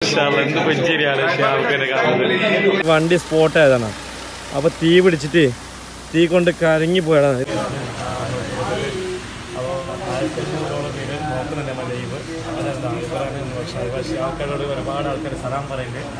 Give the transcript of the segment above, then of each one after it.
മാഷാഅല്ലാ, എന്ത് പുഞ്ചിരിയാണ് ഷിയാബുക്കിനെ കാണുന്നത് വണ്ടി സ്പോട്ട് ആയതാണ് അപ്പൊ തീ പിടിച്ചിട്ട് തീ കൊണ്ട് കരങ്ങി പോയതാണ് ഷിയാബുക്കാരോട് ഒരുപാട് ആൾക്കാർ സലാം പറയുന്നുണ്ട്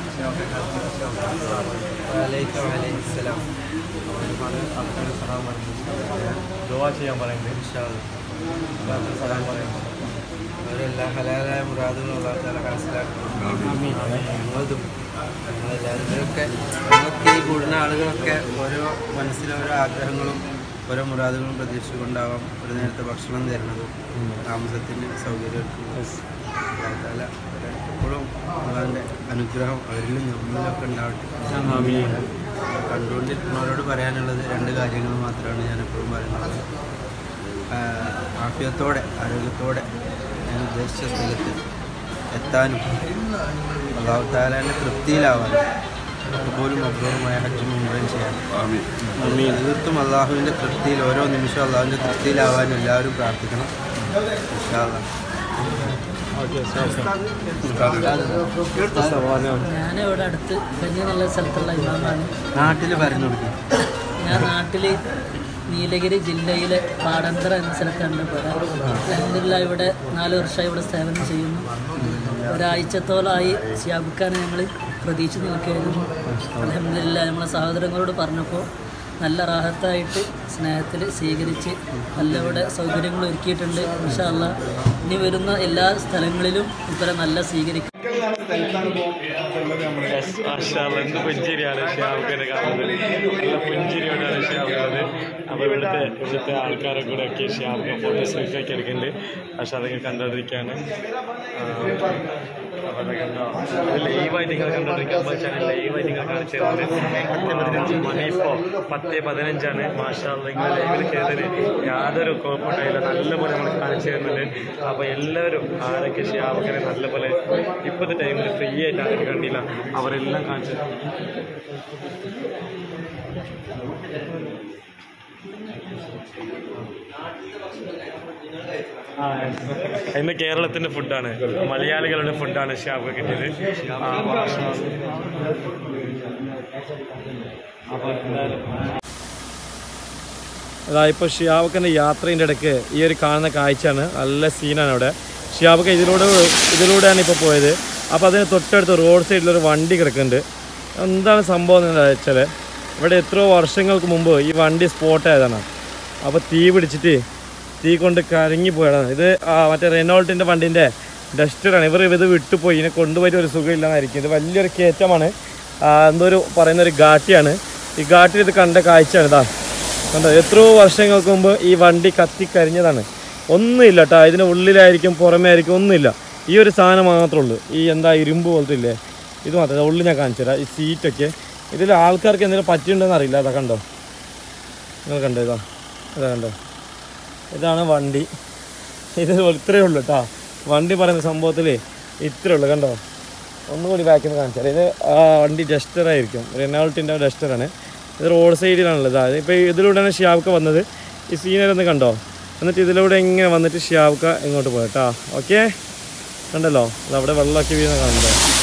വലൈക്കും വലൈക്കും സലാം ഒരുപാട് ആൾക്കാർ സലാം പറയുന്നുണ്ട് ദുവാ ചെയ്യാൻ പറയുന്നുണ്ട് എല്ലാവർക്കും സലാം പറയുന്നുണ്ട് അവരെല്ലാം ഹലാലായ മുറാദുകളും അള്ളാഹു താല മനസ്സിലാക്കുന്നു ഞങ്ങളതും ഞങ്ങളെല്ലാവരും ഇവരൊക്കെ നമുക്ക് ഈ കൂടുന്ന ആളുകളൊക്കെ ഓരോ മനസ്സിലെ ഓരോ ആഗ്രഹങ്ങളും ഓരോ മുറാദുകളും പ്രതീക്ഷിച്ചുകൊണ്ടാവാം ഒരു നേരത്തെ ഭക്ഷണം തരുന്നതും താമസത്തിന് സൗകര്യം അള്ളാഹു താല എപ്പോഴും അള്ളാഹിൻ്റെ അനുഗ്രഹം അവരിലും നമ്മളിലൊക്കെ ഉണ്ടാവട്ടെ കണ്ടുകൊണ്ടിരിക്കുന്നവരോട് പറയാനുള്ളത് രണ്ട് കാര്യങ്ങൾ മാത്രമാണ് ഞാൻ എപ്പോഴും പറയുന്നത് ആഹ് ആഫിയത്തോടെ ആരോഗ്യത്തോടെ ഞാൻ ഉദ്ദേശിച്ച സ്ഥലത്ത് എത്താനും അള്ളാഹു താലാൻ്റെ തൃപ്തിയിലാവാനും അതുപോലും മബ്രൂറുമായ ഹജ്ജും മുമ്പേയും ചെയ്യാനും തീർത്തും അള്ളാഹുവിൻ്റെ തൃപ്തിയിൽ ഓരോ നിമിഷവും അള്ളാഹുവിൻ്റെ തൃപ്തിയിലാവാനും എല്ലാവരും പ്രാർത്ഥിക്കണം ഇൻഷാ അല്ലാഹ്. ഞാൻ ഇവിടെ അടുത്ത് കഞ്ഞി നല്ല സ്ഥലത്തുള്ള ഇമാമാണ് നാട്ടിൽ പറഞ്ഞു കൊടുക്കും ഞാൻ നാട്ടിൽ നീലഗിരി ജില്ലയിലെ പാടന്തറ എന്ന സ്ഥലത്താണ് ഇവിടെ അലഹമില്ല ഇവിടെ നാല് വർഷമായി ഇവിടെ സേവനം ചെയ്യുന്നു ഒരാഴ്ചത്തോളമായി ഷിയാബുക്കാനെ ഞങ്ങൾ പ്രതീക്ഷിച്ച് നിൽക്കുകയായിരുന്നു അലഹമില്ല നമ്മളെ സഹോദരങ്ങളോട് പറഞ്ഞപ്പോൾ നല്ല റാഹത്തായിട്ട് സ്നേഹത്തിൽ സ്വീകരിച്ച് നല്ല ഇവിടെ സൗകര്യങ്ങൾ ഒരുക്കിയിട്ടുണ്ട് ഇൻഷാല്ല ഇനി വരുന്ന എല്ലാ സ്ഥലങ്ങളിലും ഇത്തരം നല്ല സ്വീകരിക്കും മാഷാഅല്ലാ, എന്ത് പുഞ്ചിരിയാണ് ഷിയാബുക്കിനെ കാണുന്നത് നല്ല പുഞ്ചിരിയോടാണ് ഷിയാബുള്ളത് അപ്പൊ ഇവിടുത്തെ ഇവിടുത്തെ ആൾക്കാരെ കൂടെ ഒക്കെ ഷിയാബുക്ക് ഫോട്ടോ സെൽഫി ഒക്കെ എടുക്കുന്നുണ്ട് പക്ഷെ അതൊക്കെ കണ്ടോണ്ടിരിക്കുകയാണ് അപ്പൊ അതൊക്കെ കണ്ടോ ലൈവായിട്ട് നിങ്ങൾ കണ്ടോണ്ടിരിക്കുമ്പോൾ ചാനൽ ലൈവായിട്ട് നിങ്ങൾ കാണിച്ചു തരുന്നത് മണി ഇപ്പോ പത്ത് പതിനഞ്ചാണ് മാഷാഅല്ലാ നിങ്ങൾ ലൈവിൽ ചെയ്തതിന് യാതൊരു കുഴപ്പമുണ്ടായില്ല നല്ലപോലെ നമ്മൾ കാണിച്ചു തരുന്നുണ്ട് അപ്പൊ എല്ലാവരും ആരൊക്കെ ഷിയാബുക്കിനെ നല്ലപോലെ ഇപ്പോഴത്തെ ടൈമിൽ ഫ്രീ ആയിട്ട് ആരും കണ്ടില്ല അവരെല്ലാം കാണിച്ചു ആ, ഇന്ന് കേരളത്തിന്റെ ഫുഡാണ് മലയാളികളുടെ ഫുഡാണ് ഷാബ് കിട്ടിയത് ആ, മാഷാ അല്ലാ. അപ്പൊ എന്തായാലും അതായത് ഇപ്പോൾ ഷിയാബക്കൻ്റെ യാത്രേൻ്റെ ഇടയ്ക്ക് ഈ ഒരു കാണുന്ന കാഴ്ചയാണ് നല്ല സീനാണ് അവിടെ ഷിയാബക്ക ഇതിലൂടെ ഇതിലൂടെയാണ് ഇപ്പോൾ പോയത് അപ്പോൾ അതിന് തൊട്ടടുത്ത് റോഡ് സൈഡിലൊരു വണ്ടി കിടക്കുന്നുണ്ട് എന്താണ് സംഭവം എന്ന് വെച്ചാൽ ഇവിടെ എത്രയോ വർഷങ്ങൾക്ക് മുമ്പ് ഈ വണ്ടി സ്പോട്ട് ആയതാണ് അപ്പോൾ തീ പിടിച്ചിട്ട് തീ കൊണ്ട് കരങ്ങി പോയതാണ് ഇത് ആ, മറ്റേ റെനോൾട്ടിൻ്റെ വണ്ടീൻ്റെ ഡസ്റ്ററാണ് ഇവർ ഇത് വിട്ടുപോയി ഇതിനെ കൊണ്ടുപോയിട്ട് ഒരു സുഖമില്ലാന്നായിരിക്കും ഇത് വലിയൊരു കയറ്റമാണ് ആ, എന്തോ ഒരു പറയുന്ന ഒരു ഘാട്ടിയാണ് ഈ ഘാട്ടിൽ ഇത് കണ്ട കാഴ്ചയാണ് ഇതാ കണ്ടോ എത്രയോ വർഷങ്ങൾക്ക് മുമ്പ് ഈ വണ്ടി കത്തിക്കരിഞ്ഞതാണ് ഒന്നുമില്ല കേട്ടോ ഇതിന് ഉള്ളിലായിരിക്കും പുറമേ ആയിരിക്കും ഒന്നുമില്ല ഈ ഒരു സാധനം മാത്രമേ ഉള്ളൂ ഈ എന്താ ഇരുമ്പ് പോലത്തെ ഇല്ലേ ഇത് മാത്രമേ ഉള്ളിൽ ഞാൻ കാണിച്ചു തരാം ഈ സീറ്റൊക്കെ ഇതിൽ ആൾക്കാർക്ക് എന്തെങ്കിലും പറ്റിയിട്ടുണ്ടെന്ന് അറിയില്ല അതാ കണ്ടോ നിങ്ങൾ കണ്ടോ ഇതാ ഇതാ കണ്ടോ ഇതാണ് വണ്ടി ഇത് ഇത്രയേ ഉള്ളൂ കേട്ടോ വണ്ടി പറയുന്ന സംഭവത്തിൽ ഇത്രയേ ഉള്ളൂ കണ്ടോ ഒന്നുകൂടി ബാക്കിൽ നിന്ന് കാണിച്ചാൽ ഇത് ആ വണ്ടി ഡസ്റ്റർ ആയിരിക്കും റെനോൾട്ടിൻ്റെ ഡസ്റ്ററാണ് ഇത് റോഡ് സൈഡിലാണുള്ളത് അതായത് ഇപ്പോൾ ഇതിലൂടെയാണ് ഷിയാബ്ക്ക വന്നത് ഈ സീനറി ഒന്ന് കണ്ടോ എന്നിട്ട് ഇതിലൂടെ ഇങ്ങനെ വന്നിട്ട് ഷിയാബ്ക്ക ഇങ്ങോട്ട് പോയി കേട്ടോ ഓക്കെ കണ്ടല്ലോ അത് അവിടെ വെള്ളമൊക്കെ വീഴുന്ന കാണുന്നുണ്ടോ